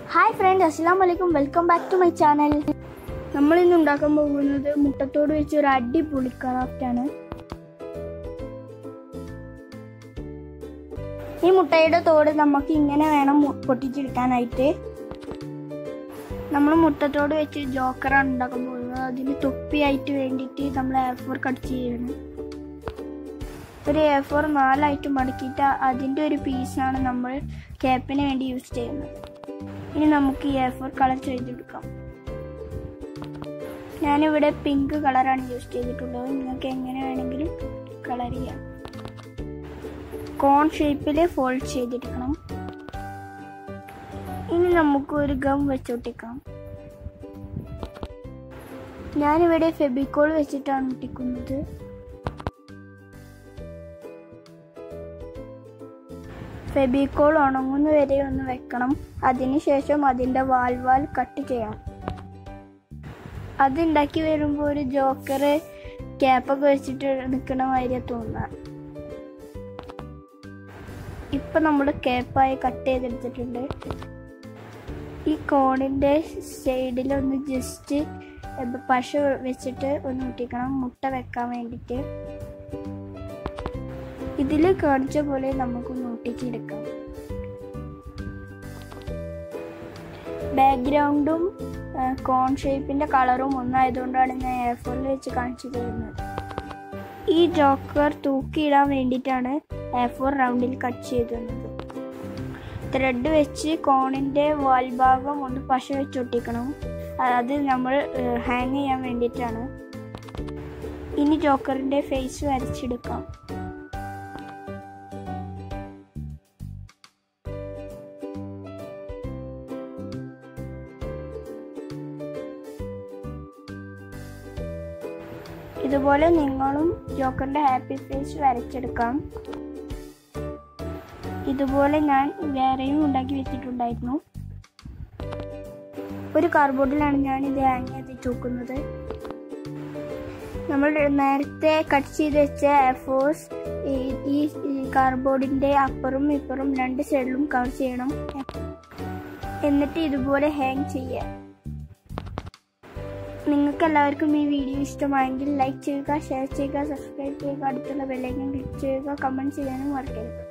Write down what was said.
hi friend അസ്സാം വലൈക്കും welcome back to my channel നമ്മൾ ഇന്ന് ഉണ്ടാക്കാൻ പോകുന്നത് മുട്ടത്തോട് വെച്ച് ഒരു അടിപൊളി ക്രാഫ്റ്റാണ് ഈ മുട്ടയുടെ തോട് നമുക്ക് ഇങ്ങനെ വേണം മു- പൊട്ടിച്ചെടുക്കാനായിട്ട് നമ്മൾ മുട്ടത്തോട് വെച്ച് ജോക്കറാണ് ഉണ്ടാക്കാൻ പോകുന്നത് അതിന് തൊപ്പിയായിട്ട് വേണ്ടിയിട്ട് നമ്മൾ എ ഫോർ കട്ട് ചെയ്യണം ഒരു എ ഫോർ നാലായിട്ട് മടക്കിയിട്ട് അതിൻ്റെ ഒരു പീസാണ് നമ്മൾ ക്യാപ്പിന് വേണ്ടി യൂസ് ചെയ്യുന്നത് ഇനി നമുക്ക് ഈ എ ഫോർ കളർ ചെയ്തെടുക്കാം ഞാനിവിടെ പിങ്ക് കളറാണ് യൂസ് ചെയ്തിട്ടുള്ളത് നിങ്ങൾക്ക് എങ്ങനെ വേണമെങ്കിലും കളർ ചെയ്യാം കോൺ ഷേപ്പിൽ ഫോൾഡ് ചെയ്തെടുക്കണം ഇനി നമുക്ക് ഒരു ഗം വെച്ചൊട്ടിക്കാം ഞാനിവിടെ ഫെബിക്കോൾ വെച്ചിട്ടാണ് ഒട്ടിക്കുന്നത് ഫെബിക്കോൾ ഉണങ്ങുന്ന വരെ ഒന്ന് വെക്കണം അതിനുശേഷം അതിൻ്റെ വാൽ വാൽ കട്ട് ചെയ്യണം അതുണ്ടാക്കി വരുമ്പോൾ ഒരു ജോക്കർ ക്യാപ്പൊക്കെ വെച്ചിട്ട് നിൽക്കണ മാതിരിയാ തോന്നുക ഇപ്പൊ നമ്മൾ ക്യാപ്പായി കട്ട് ചെയ്തെടുത്തിട്ടുണ്ട് ഈ കോണിന്റെ സൈഡിൽ ഒന്ന് ജസ്റ്റ് പശ വെച്ചിട്ട് ഒന്ന് ഒട്ടിക്കണം മുട്ട വെക്കാൻ വേണ്ടിയിട്ട് ഇതിൽ കാണിച്ച പോലെ നമുക്കൊന്ന് ഒട്ടിച്ചെടുക്കാം ബാക്ക്ഗ്രൗണ്ടും കോൺ ഷേപ്പിന്റെ കളറും ഒന്നായതുകൊണ്ടാണ് ഞാൻ എയർ ഫോണിൽ വെച്ച് കാണിച്ചു തരുന്നത് ഈ ജോക്കർ തൂക്കിയിടാൻ വേണ്ടിയിട്ടാണ് എ ഫോർ റൗണ്ടിൽ കട്ട് ചെയ്തിരുന്നത് ത്രെഡ് വെച്ച് കോണിൻ്റെ വാൽഭാഗം ഒന്ന് പശ വെച്ചൊട്ടിക്കണം അത് നമ്മൾ ഹാങ് ചെയ്യാൻ വേണ്ടിയിട്ടാണ് ഇനി ജോക്കറിൻ്റെ ഫേസ് വരച്ചെടുക്കാം ഇതുപോലെ നിങ്ങളും ജോക്കറിന്റെ ഹാപ്പി ഫേസ് വരച്ചെടുക്കാം ഇതുപോലെ ഞാൻ വേറെയും ഉണ്ടാക്കി വെച്ചിട്ടുണ്ടായിരുന്നു ഒരു കാർഡ്ബോർഡിലാണ് ഞാൻ ഇത് ഹാങ് ചെയ്ത് ചോക്കുന്നത് നമ്മൾ നേരത്തെ കട്ട് ചെയ്ത് വെച്ച എഫോസ് ഈ കാർഡ്ബോർഡിന്റെ അപ്പുറം ഇപ്പുറം രണ്ട് സൈഡിലും കവർ ചെയ്യണം എന്നിട്ട് ഇതുപോലെ ഹാങ് ചെയ്യാം നിങ്ങൾക്ക് എല്ലാവർക്കും ഈ വീഡിയോ ഇഷ്ടമായെങ്കിൽ ലൈക്ക് ചെയ്യുക ഷെയർ ചെയ്യുക സബ്സ്ക്രൈബ് ചെയ്യുക അടുത്തുള്ള ബെല്ലൈക്കൻ ക്ലിക്ക് ചെയ്യുക കമൻറ്റ് ചെയ്യാനും മറക്കരുത്